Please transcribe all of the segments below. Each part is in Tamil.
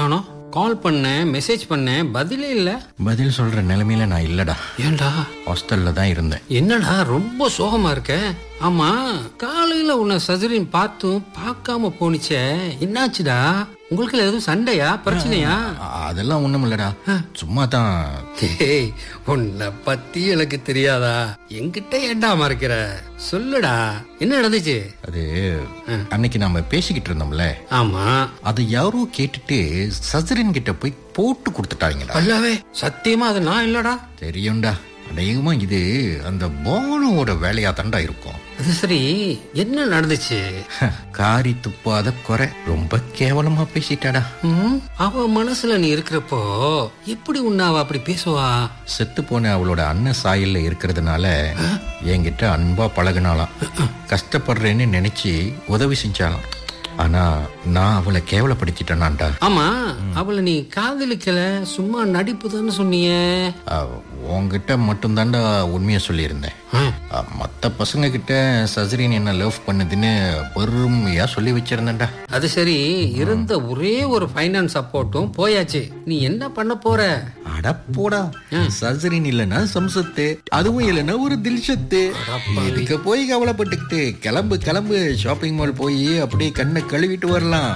காணோம் கால் பண்ணேன் மெசேஜ் பண்ணேன் பதிலே இல்ல பதில் சொல்ற நிலைமையில நான் இல்லடா ஏன்டா ஹாஸ்டல்ல தான் இருந்தேன் என்னடா ரொம்ப சோகமா இருக்க ஆமா காலையில உன்னை சஜரின் பார்த்தும் பார்க்காம போனிச்சே என்னாச்சுடா உங்களுக்கு எதுவும் சண்டையா பிரச்சனையா அ- அதெல்லாம் ஒண்ணும் இல்லடா சும்மா தான் டேய் உன்னை பத்தி எனக்கு தெரியாதா என்கிட்ட ஏன்டா மறைக்கிற சொல்லுடா என்ன நடந்துச்சு அது அன்னைக்கு நாம பேசிக்கிட்டு இருந்தோம்ல ஆமா அதை யாரோ கேட்டுட்டு சஜரின் கிட்ட போய் போட்டு கொடுத்துட்டாங்கடா அல்லாவே சத்தியமா அது நான் இல்லடா தெரியும்டா அநேகமா இது அந்த போனோட வேலையா தாண்டா இருக்கும் அது சரி என்ன நடந்துச்சு காரி துப்பாத குறை ரொம்ப கேவலமா பேசிட்டாடா ம், அவ மனசுல நீ இருக்கிறப்போ எப்படி உன்னை அவ அப்படி பேசுவா செத்து போன அவளோட அண்ணன் சாயல்ல இருக்கிறதுனால என்கிட்ட அன்பா பழகுனாலாம் கஷ்டப்படுறேன்னு நினைச்சு உதவி செஞ்சாலாம் ஆனா நான் அவளை கேவலப்படுத்திட்டேனாண்டா ஆமா அவளை நீ காதலிக்கல சும்மா நடிப்பு தானே சொன்னீங்க அஹ், உன்கிட்ட மட்டும்தாண்டா உண்மையை சொல்லியிருந்தேன் ஆ, அஹ், மத்த பசங்க கிட்ட சஜரின் என்ன லவ் பண்ணுதுன்னு பொறுமையா சொல்லி வச்சிருந்தேன்டா அது சரி இருந்த ஒரே ஒரு ஃபைனான்ஸ் சப்போர்ட்டும் போயாச்சு நீ என்ன பண்ண போற அடப்போடா சஜரின் இல்லைன்னா சம்சத்து அதுவும் இல்லைன்னா ஒரு தில்ஷத்து இதுக்கு போய் கவலைப்பட்டுக்கிட்டு கிளம்பு கிளம்பு ஷாப்பிங் மால் போய் அப்படியே கண்ணை கழுவிட்டு வரலாம்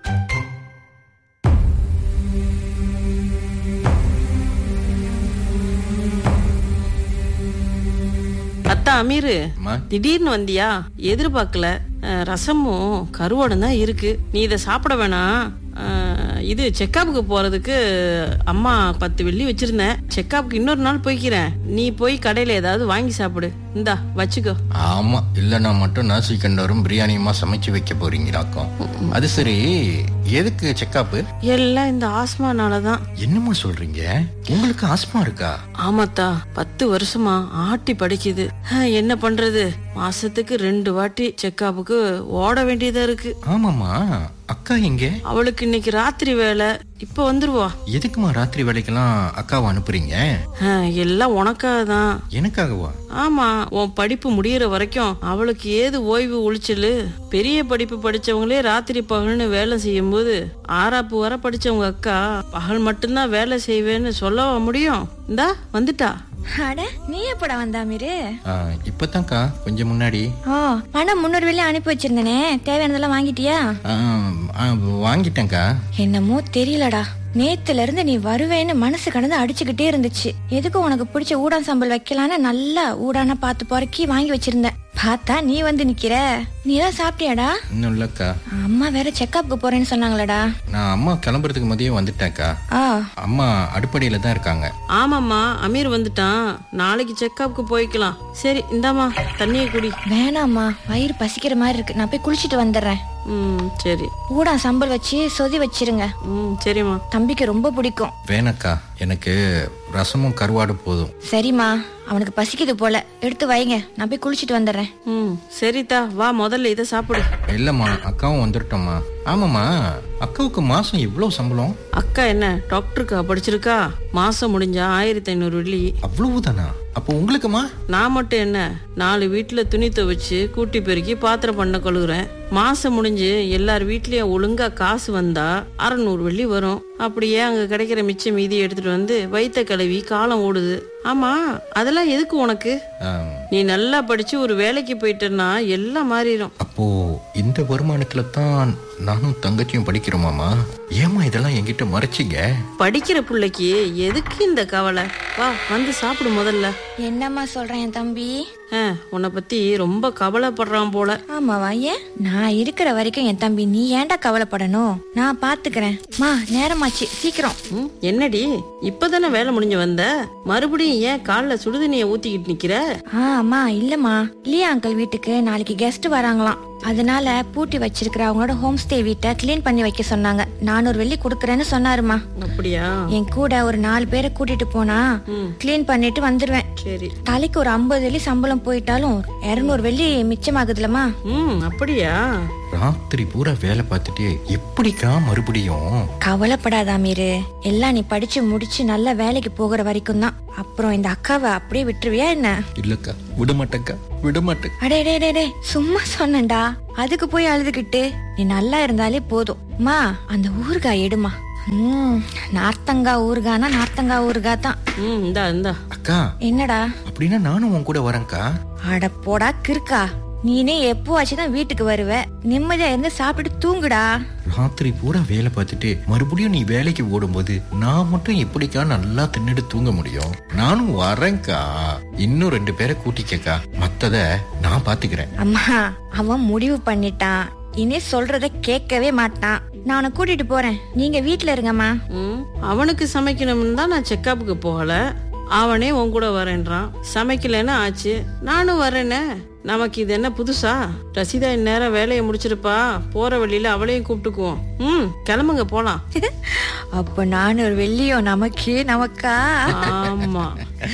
அத்தா அமீரு அம்மா. திடீர்னு வந்தியா எதிர்பார்க்கல அஹ், ரசமும் கருவாடும் தான் இருக்கு நீ இதை சாப்பிட வேணாம் அஹ், இது செக்கப்புக்கு போறதுக்கு அம்மா பத்து வெள்ளி வச்சிருந்தேன் செக்கப்புக்கு இன்னொரு நாள் போய்க்கிறேன் நீ போய் கடையில ஏதாவது வாங்கி சாப்பிடு இந்தா வச்சுக்கோ ஆமா இல்லைன்னா மட்டும் நாசி கண்டவரும் பிரியாணியுமா சமைச்சு வைக்க போறீங்களாக்கும் அது சரி எதுக்கு செக்கப்பு எல்லாம் இந்த ஆஸ்மானால தான் என்னம்மா சொல்றீங்க உங்களுக்கு ஆஸ்மா இருக்கா ஆமாத்தா பத்து வருஷமா ஆட்டி படிக்குது அஹ், என்ன பண்றது மாசத்துக்கு ரெண்டு வாட்டி செக்கப்புக்கு ஓட வேண்டியதா இருக்கு ஆமாம்மா அக்கா எங்க அவளுக்கு இன்னைக்கு ராத்திரி வேலை இப்ப வந்துருவா எதுக்குமா ராத்திரி வேலைக்கெல்லாம் அக்காவை அனுப்புறீங்க அஹ், எல்லாம் உனக்காக தான் எனக்காகவா ஆமா உன் படிப்பு முடியற வரைக்கும் அவளுக்கு ஏது ஓய்வு ஒழிச்சலு பெரிய படிப்பு படிச்சவங்களே ராத்திரி பகல்னு வேலை செய்யும்போது ஆறாப்பு வர படிச்சவங்க அக்கா பகல் மட்டும்தான் வேலை செய்வேன்னு சொல்லவா முடியும் இந்தா வந்துட்டா அட நீ எப்படா வந்தா மீரு ஆ, இப்பதான்க்கா கொஞ்சம் முன்னாடி ஓ பணம் முன்னூறு வெள்ளி அனுப்பி வச்சிருந்தனே தேவையானதெல்லாம் வாங்கிட்டியா ஆ, ஆ, வாங்கிட்டேன்க்கா என்னமோ தெரியலடா நேத்துல இருந்து நீ வருவேன்னு மனசு கடந்து அடிச்சுக்கிட்டே இருந்துச்சு எதுக்கு உனக்கு பிடிச்ச ஊடான் சம்பல் வைக்கலான்னு நல்லா ஊடான பார்த்து பொறுக்கி வாங்கி வச்சிருந்தேன் பார்த்தா நீ வந்து நிக்கிற நீ எல்லாம் சாப்பிட்டியாடா இன்னும் இல்லக்கா அம்மா வேற செக்கப்புக்கு போறேன்னு சொன்னாங்களடா நான் அம்மா கிளம்புறதுக்கு மதியம் வந்துட்டேன்க்கா ஆ அம்மா அடுப்படியில தான் இருக்காங்க ஆமாம்மா அமீர் வந்துட்டான் நாளைக்கு செக்கப்புக்கு போய்க்கலாம் சரி இந்தாம்மா தண்ணியை குடி வேணாம்மா வயிறு பசிக்கிற மாதிரி இருக்கு நான் போய் குளிச்சிட்டு வந்துடுறேன் ம் சரி ஊடா சம்பல் வச்சு சொதி வச்சிருங்க ம் சரிம்மா தம்பிக்கு ரொம்ப பிடிக்கும் வேணக்கா எனக்கு ரசமும் கருவாடு போதும் சரிம்மா அவனுக்கு பசிக்குது போல எடுத்து வைங்க நான் போய் குளிச்சிட்டு வந்துடுறேன் ம் சரிதா வா முதல்ல இதை சாப்பிடு இல்லம்மா அக்காவும் வந்துட்டோம்மா ஆமாம்மா அக்காவுக்கு மாசம் இவ்வளவு சம்பளம் அக்கா என்ன டாக்டருக்கா படிச்சிருக்கா மாசம் முடிஞ்சா ஆயிரத்தி ஐநூறு வெள்ளி அவ்வளவுதானா அப்போ உங்களுக்குமா நான் மட்டும் என்ன நாலு வீட்டுல துணி துவைச்சு கூட்டி பெருக்கி பாத்திரம் பண்ண கழுவுறேன் மாசம் முடிஞ்சு எல்லார் வீட்லயும் ஒழுங்கா காசு வந்தா அறநூறு வெள்ளி வரும் அப்படியே அங்க கிடைக்கிற மிச்ச மீதி எடுத்துட்டு வந்து வைத்த கழுவி காலம் ஓடுது ஆமா அதெல்லாம் எதுக்கு உனக்கு ஆம், நீ நல்லா படிச்சு ஒரு வேலைக்கு போயிட்டேன்னா எல்லாம் மாறிடும் அப்போ இந்த வருமானத்துல தான் நானும் தங்கச்சியும் படிக்கிறோமாமா ஏமா இதெல்லாம் என்கிட்ட மறைச்சிங்க படிக்கிற பிள்ளைக்கு எதுக்கு இந்த கவலை வா வந்து சாப்பிடு முதல்ல என்னம்மா சொல்றேன் என் தம்பி ஆ, உன்னை பத்தி ரொம்ப கவலைப்படுறான் போல ஆமாவா ஏன் நான் இருக்கிற வரைக்கும் என் தம்பி நீ ஏன்டா கவலைப்படணும் நான் பாத்துக்கிறேன் மா நேரமாச்சு சீக்கிரம் ம், என்னடி இப்பதானே வேலை முடிஞ்சு வந்த மறுபடியும் ஏன் கால்ல சுடுதண்ணிய ஊத்திக்கிட்டு நிக்கிற ஆ அம்மா இல்லம்மா இல்லையா அங்கிள் வீட்டுக்கு நாளைக்கு கெஸ்ட் வராங்களாம் அதனால பூட்டி வச்சிருக்கிற அவங்களோட ஹோம் ஸ்டே வீட்டை க்ளீன் பண்ணி வைக்க சொன்னாங்க நானூறு வெள்ளி கொடுக்கறேன்னு சொன்னாருமா அப்படியா என் கூட ஒரு நாலு பேரை கூட்டிட்டு போனா க்ளீன் பண்ணிட்டு வந்துருவேன் சரி தலைக்கு ஒரு ஐம்பது வெள்ளி சம்பளம் போயிட்டாலும் இருநூறு வெள்ளி மிச்சமாகுதுலமா ம் அப்படியா ராத்திரி பூரா வேலை பார்த்துட்டு எப்படிக்கா மறுபடியும் கவலைப்படாத அமீரு எல்லாம் நீ படிச்சு முடிச்சு நல்ல வேலைக்கு போகிற வரைக்கும் தான் அப்புறம் இந்த அக்காவை அப்படியே விட்டுருவியா என்ன இல்லக்கா விட மாட்டேக்கா விட மாட்டேன் அடே டே டே டே சும்மா சொன்னேன்டா அதுக்கு போய் அழுதுகிட்டு நீ நல்லா இருந்தாலே போதும் மா அந்த ஊறுகாய் எடுமா ம் நார்த்தங்கா ஊறுகானா நார்த்தங்கா ஊறுகா தான் ம் இந்தா இந்தா அக்கா என்னடா அப்படின்னா நானும் உன் கூட வரேன்க்கா அட போடா கிறுக்கா நீனே எப்போ தான் வீட்டுக்கு வருவ நிம்மதியா இருந்து சாப்பிட்டுட்டு தூங்குடா ராத்திரி பூரா வேலை பார்த்துட்டு மறுபடியும் நீ வேலைக்கு ஓடும்போது நான் மட்டும் எப்படிக்கா நல்லா தின்னுட்டு தூங்க முடியும் நானும் வரேன்க்கா இன்னும் ரெண்டு பேரை கூட்டிக்கக்கா மத்தத நான் பாத்துக்கிறேன் அம்மா அவன் முடிவு பண்ணிட்டான் இனி சொல்றத கேட்கவே மாட்டான் நான் அவனை கூட்டிட்டு போறேன் நீங்க வீட்ல இருங்கம்மா ம் அவனுக்கு சமைக்கணும்னு தான் நான் செக்கப்புக்கு போகல அவனே உன் கூட வரேன்றான் சமைக்கலைன்னா ஆச்சு நானும் வரேனே நமக்கு இது என்ன புதுசா ரசிதா இந்நேரம் வேலையை முடிச்சிருப்பா போற வழியில அவளையும் கூப்பிட்டுக்குவோம் ம் கிளம்புங்க போலாம் அப்ப நான் ஒரு வெள்ளியோ நமக்கு நமக்கா ஆமா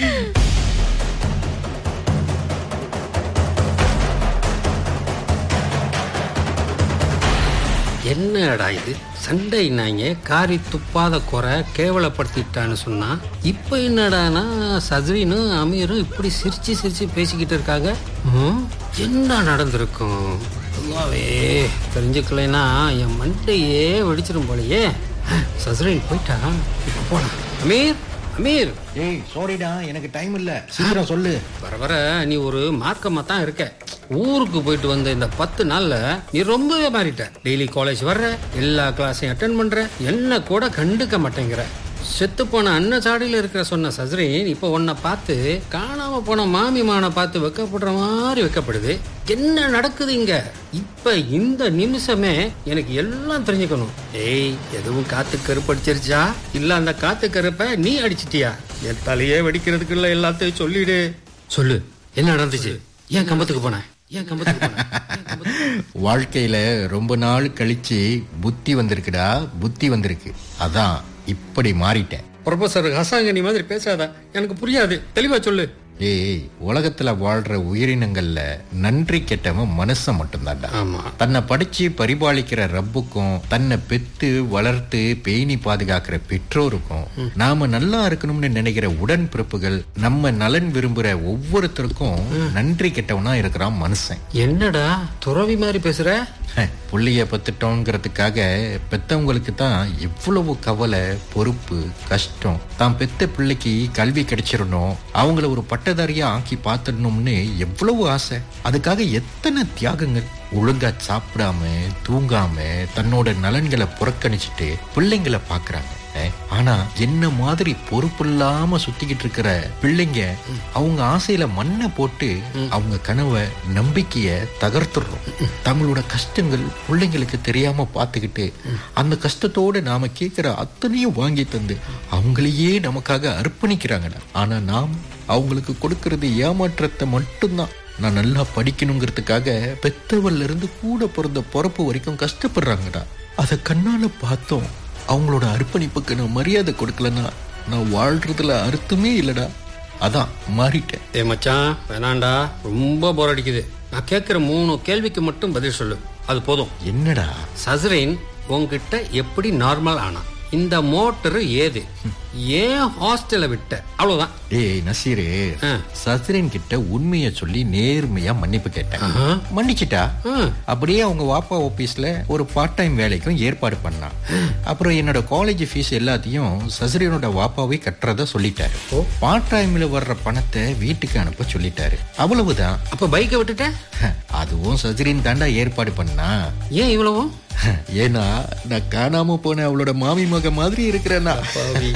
என்னடா இது சண்டைனாங்க காரி துப்பாத குறை கேவலப்படுத்திட்டான்னு சொன்னா இப்ப என்னடானா சஜ்ரீனும் அமீரும் இப்படி சிரிச்சு சிரிச்சு பேசிக்கிட்டு இருக்காங்க ம், என்ன நடந்திருக்கும் அல்லாவே தெரிஞ்சுக்கலைன்னா என் மண்டையே வெடிச்சிரும் போலயே சஜ்ரீன் போயிட்டா இப்ப போலாம் அமீர் அமீர் ஏய் சாரிடா எனக்கு டைம் இல்ல சீக்கிரம் சொல்லு வர வர நீ ஒரு மார்க்கமா தான் இருக்க ஊருக்கு போயிட்டு வந்த இந்த பத்து நாள்ல நீ ரொம்பவே மாறிட்ட டெய்லி காலேஜ் வர்ற எல்லா கிளாஸையும் அட்டன் பண்ற என்ன கூட கண்டுக்க மாட்டேங்கிற செத்து போன அன்னச்சாடியில இருக்கிற சொன்ன சஸ்ரீன் இப்போ உன்னை பார்த்து காணாம போன மாமி மானை பார்த்து வெக்கப்படுற மாதிரி வெக்கப்படுது என்ன நடக்குது இங்க இப்ப இந்த நிமிஷமே எனக்கு எல்லாம் தெரிஞ்சுக்கணும் ஏய் எதுவும் காத்து கருப்படிச்சிருச்சா இல்ல அந்த காத்து கருப்பை நீ அடிச்சிட்டியா என் தலையே வெடிக்கிறதுக்குள்ள எல்லாத்தையும் சொல்லிடு சொல்லு என்ன நடந்துச்சு ஏன் கம்பத்துக்கு போன ஏன் கம்பத்துக்கு போன ஏன் கம்பத்துக்கு வாழ்க்கையில ரொம்ப நாள் கழிச்சு புத்தி வந்திருக்குடா புத்தி வந்திருக்கு அதான் இப்படி மாறிட்டேன் ப்ரொஃபசர் ஹசாங்கனி மாதிரி பேசாத எனக்கு புரியாது தெளிவா சொல்லு ஏய் உலகத்துல வாழ்ற உயிரினங்கள்ல நன்றி கெட்டவன் மனுஷன் மட்டும்தான்டா ஆமா தன்னை படிச்சு பரிபாலிக்கிற ரப்புக்கும் தன்னை பெத்து வளர்த்து பேணி பாதுகாக்கிற பெற்றோருக்கும் நாம நல்லா இருக்கணும்னு நினைக்கிற உடன்பிறப்புகள் நம்ம நலன் விரும்புற ஒவ்வொருத்தருக்கும் நன்றி கெட்டவனா இருக்கிறான் மனுஷன் என்னடா துறவி மாதிரி பேசுற ஹ, புள்ளைய பத்துட்டோங்கிறதுக்காக பெத்தவங்களுக்கு தான் எவ்வளவு கவலை பொறுப்பு கஷ்டம் தான் பெத்த பிள்ளைக்கு கல்வி கிடைச்சிடணும் அவங்கள ஒரு பட்டதாரியா ஆக்கி பார்த்துடணும்னு எவ்வளவு ஆசை அதுக்காக எத்தனை தியாகங்கள் ஒழுங்கா சாப்பிடாம தூங்காம தன்னோட நலன்களை புறக்கணிச்சிட்டு பிள்ளைங்களை பாக்குறாங்க அஹ், ஆனா என்ன மாதிரி பொறுப்பில்லாம சுத்திக்கிட்டு இருக்கிற பிள்ளைங்க அவங்க ஆசையில மண்ணை போட்டு அவங்க கனவை நம்பிக்கைய தகர்த்துடுறோம் தங்களோட கஷ்டங்கள் பிள்ளைங்களுக்கு தெரியாம பார்த்துக்கிட்டு அந்த கஷ்டத்தோட நாம கேட்கிற அத்தனையும் வாங்கி தந்து அவங்களையே நமக்காக அர்ப்பணிக்கிறாங்கடா ஆனா நாம் அவங்களுக்கு கொடுக்கறது ஏமாற்றத்தை மட்டும்தான் நான் நல்லா படிக்கணுங்கிறதுக்காக பெத்தவல்ல இருந்து கூட பிறந்த பிறப்பு வரைக்கும் கஷ்டப்படுறாங்கடா அதை கண்ணால பார்த்தோம் அவங்களோட அர்ப்பணிப்புக்கு நான் மரியாதை கொடுக்கலன்னா நான் வாழ்றதுல அர்த்தமே இல்லடா அதான் மாறிட்டேன் ஏ மச்சான் வேணாண்டா ரொம்ப போர் அடிக்குது நான் கேட்கிற மூணு கேள்விக்கு மட்டும் பதில் சொல்லு அது போதும் என்னடா சஸ்ரீன் உன்கிட்ட எப்படி நார்மல் ஆனா இந்த மோட்டர் ஏது ஏன் ஹாஸ்டலை விட்ட அவ்வளவுதான் டேய் நசீரு ஆ. சஸ்ரீன் கிட்ட உண்மையை சொல்லி நேர்மையா மன்னிப்பு கேட்டேன் ஆஹா. மன்னிச்சிட்டா ஆ. அப்படியே அவங்க வாப்பா ஆபீஸ்ல ஒரு பார்ட் டைம் வேலைக்கும் ஏற்பாடு பண்ணான் அப்புறம் என்னோட காலேஜ் ஃபீஸ் எல்லாத்தையும் சஸ்ரீனோட வாப்பாவே கட்டுறத சொல்லிட்டாரு பார்ட் டைம்ல வர்ற பணத்தை வீட்டுக்கு அனுப்ப சொல்லிட்டாரு அவ்வளவுதான் அப்ப பைக்கை விட்டுட்ட அதுவும் சஸ்ரீன் தாண்டா ஏற்பாடு பண்ணா ஏன் இவ்வளவும் ஏன்னா நான் காணாம போன அவளோட மாமி மக மாதிரி இருக்கிறேன்னா பாவி.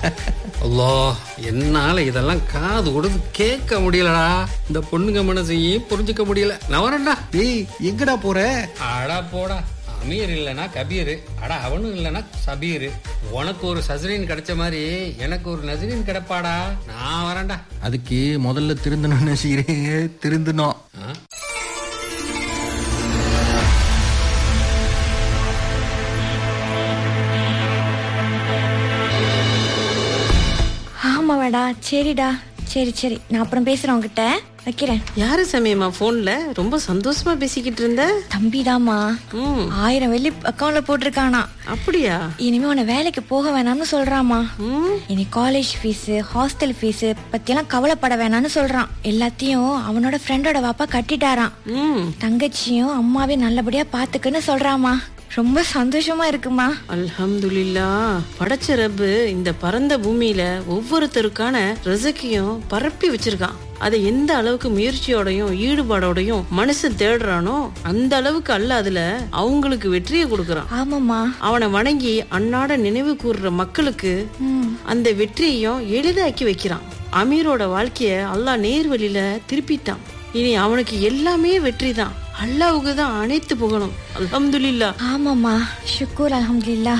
அல்லாஹ் என்னால இதெல்லாம் காது கொடுத்து கேட்க முடியலடா இந்த பொண்ணுங்க மனசையும் புரிஞ்சுக்க முடியல நான் வரேன்டா டேய் எங்கடா போற அடா போடா அமீர் இல்லனா கபீர் அட அவனும் இல்லனா சபீர் உனக்கு ஒரு சஸ்ரீன் கிடைச்ச மாதிரி எனக்கு ஒரு நஸ்ரீன் கிடைப்பாடா நான் வரேன்டா அதுக்கு முதல்ல திருந்தணும் நசீரே திருந்தணும் ஆ? ஆமாவாடா சரிடா சரி சரி நான் அப்புறம் பேசுறேன் உங்ககிட்ட வைக்கிறேன் யாரு சமயமா போன்ல ரொம்ப சந்தோஷமா பேசிக்கிட்டு இருந்த தம்பிதாம்மா ம் ஆயிரம் வெள்ளி அக்கௌண்ட்ல போட்டிருக்கானா அப்படியா இனிமே உன்னை வேலைக்கு போக வேணாம்னு சொல்றாமா ம் இனி காலேஜ் ஃபீஸ் ஹாஸ்டல் ஃபீஸ் பத்தியெல்லாம் கவலைப்பட வேணாம்னு சொல்றான் எல்லாத்தையும் அவனோட ஃப்ரெண்டோட வாப்பா கட்டிட்டாராம் ம் தங்கச்சியும் அம்மாவையும் நல்லபடியா பாத்துக்குன்னு சொல்றாமா ரொம்ப சந்தோஷமா இருக்குமா அல்ஹம்துலில்லா படைச்ச ரப்பு இந்த பரந்த பூமியில ஒவ்வொருத்தருக்கான ரசக்கையும் பரப்பி வச்சிருக்கான் அதை எந்த அளவுக்கு முயற்சியோடையும் ஈடுபாடோடையும் மனுஷன் தேடுறானோ அந்த அளவுக்கு அல்ல அதுல அவங்களுக்கு வெற்றியை கொடுக்கறான் ஆமாம்மா அவனை வணங்கி அன்னாட நினைவு கூறுற மக்களுக்கு ம் அந்த வெற்றியையும் எளிதாக்கி வைக்கிறான் அமீரோட வாழ்க்கைய அல்லாஹ் நேர்வழியில திருப்பிட்டான் இனி அவனுக்கு எல்லாமே வெற்றி தான் அல்லாவுக்கு தான் அனைத்து புகழும் அல்ஹம்துலில்லா ஆமாம்மா ஷுக்கூர் அல்ஹம்துலில்லாஹ்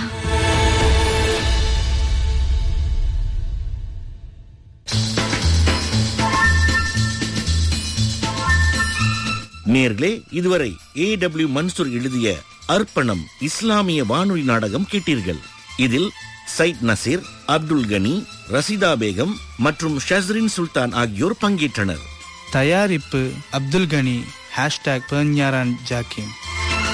நேர்களே இதுவரை ஏ டபிள்யூ மன்சூர் எழுதிய அர்ப்பணம் இஸ்லாமிய வானொலி நாடகம் கேட்டீர்கள் இதில் சைட் நசீர் அப்துல் கனி ரசிதா பேகம் மற்றும் ஷஸ்ரின் சுல்தான் ஆகியோர் பங்கேற்றனர் தயாரிப்பு அப்துல் கனி ஹேஷ்டாக் பெர்ஞாரான் ஜாக்கிம்